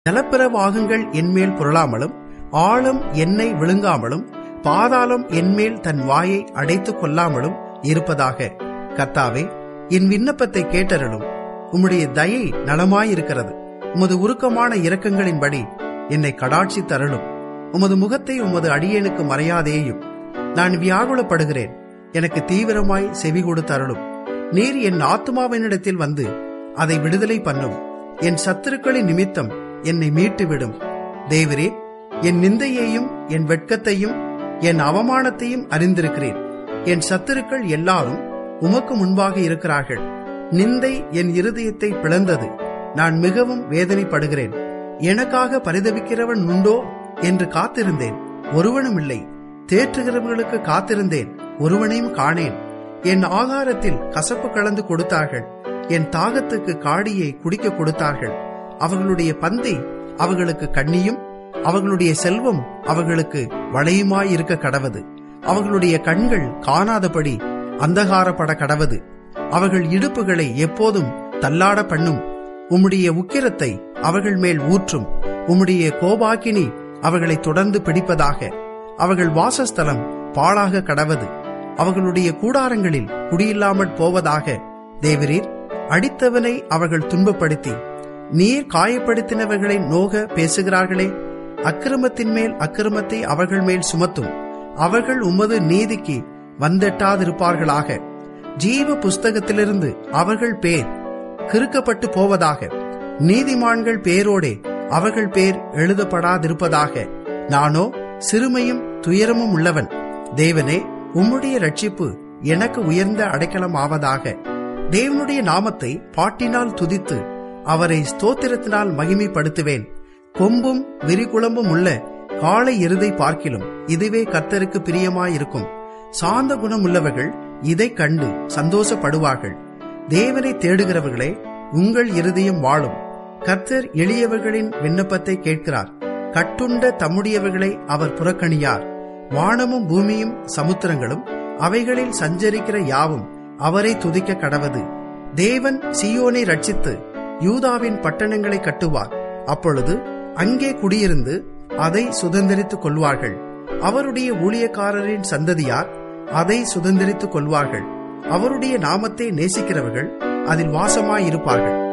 ஜலப்பிரவாகங்கள் என்மேல் புரளாமலும் ஆழம் என்னை விழுங்காமலும் பாதாளம் என்மேல் தன் வாயை அடைத்துக் கொள்ளாமலும் இருப்பதாக கர்த்தாவே என் விண்ணப்பத்தை கேட்டருளும் உம்முடைய தயை நலமாயிருக்கிறது உமது உருக்கமான இரக்கங்களின்படி என்னை கடாட்சி தருளும் உமது முகத்தை உமது அடியேனுக்கு மறையாதேயும் நான் வியாகுலப்படுகிறேன் எனக்கு தீவிரமாய் செவி கொடுத்தருளும் நீர் என் ஆத்மாவினிடத்தில் வந்து அதை விடுதலை பண்ணும் என் சத்துருக்களின் நிமித்தம் என்னை மீட்டுவிடும் தேவரே என் நிந்தையையும் என் வெட்கத்தையும் என் அவமானத்தையும் அறிந்திருக்கிறேன் என் சத்துருக்கள் எல்லாரும் உமக்கு முன்பாக இருக்கிறார்கள் நிந்தை என் இருதயத்தை பிளந்தது நான் மிகவும் வேதனைப்படுகிறேன் எனக்காக பரிதவிக்கிறவன் உண்டோ என்று காத்திருந்தேன் ஒருவனும் இல்லை தேற்றுகிறவர்களுக்கு காத்திருந்தேன் ஒருவனையும் காணேன் என் ஆகாரத்தில் கசப்பு கலந்து கொடுத்தார்கள் என் தாகத்துக்கு காடியை குடிக்க கொடுத்தார்கள் அவர்களுடைய பந்தை அவர்களுக்கு கண்ணியும் அவர்களுடைய செல்வம் அவர்களுக்கு வளையுமாயிருக்க கடவது அவர்களுடைய கண்கள் காணாதபடி அந்தகாரப்பட கடவது அவர்கள் இடுப்புகளை எப்போதும் தள்ளாட பண்ணும் உம்முடைய உக்கிரத்தை அவர்கள் மேல் ஊற்றும் உம்முடைய கோபாக்கினி அவர்களை தொடர்ந்து பிடிப்பதாக அவர்கள் வாசஸ்தலம் பாழாக கடவது அவர்களுடைய கூடாரங்களில் குடியில்லாமல் போவதாக தேவரீர் அடித்தவனை அவர்கள் துன்பப்படுத்தி நீர் காயப்படுத்தினவர்களை நோக பேசுகிறார்களே அக்கிரமத்தின் மேல் அக்கிரமத்தை அவர்கள் மேல் சுமத்தும் அவர்கள் உமது நீதிக்கு வந்தெட்டாதிருப்பார்களாக ஜீவ புஸ்தகத்திலிருந்து அவர்கள் பேர் கிறுக்கப்பட்டு போவதாக நீதிமான்கள் பேரோடே அவர்கள் பேர் எழுதப்படாதிருப்பதாக நானோ சிறுமையும் துயரமும் உள்ளவன் தேவனே உம்முடைய ரட்சிப்பு எனக்கு உயர்ந்த அடைக்கலம் ஆவதாக தேவனுடைய நாமத்தை பாட்டினால் துதித்து அவரை ஸ்தோத்திரத்தினால் மகிமைப்படுத்துவேன் கொம்பும் விரிகுளம்பும் உள்ள காளை எருதை பார்க்கிலும் இதுவே கர்த்தருக்கு பிரியமாயிருக்கும் சாந்த குணம் உள்ளவர்கள் இதை கண்டு சந்தோஷப்படுவார்கள் தேவனை தேடுகிறவர்களே உங்கள் இருதயம் வாழும் கர்த்தர் எளியவர்களின் விண்ணப்பத்தை கேட்கிறார் கட்டுண்ட தம்முடையவர்களை அவர் புறக்கணியார் வானமும் பூமியும் சமுத்திரங்களும் அவைகளில் சஞ்சரிக்கிற யாவும் அவரை துதிக்க கடவது தேவன் சியோனை ரட்சித்து யூதாவின் பட்டணங்களை கட்டுவார் அப்பொழுது அங்கே குடியிருந்து அதை சுதந்திரித்துக் கொள்வார்கள் அவருடைய ஊழியக்காரரின் சந்ததியார் அதை சுதந்திரித்துக் கொள்வார்கள் அவருடைய நாமத்தை நேசிக்கிறவர்கள் அதில் வாசமாயிருப்பார்கள்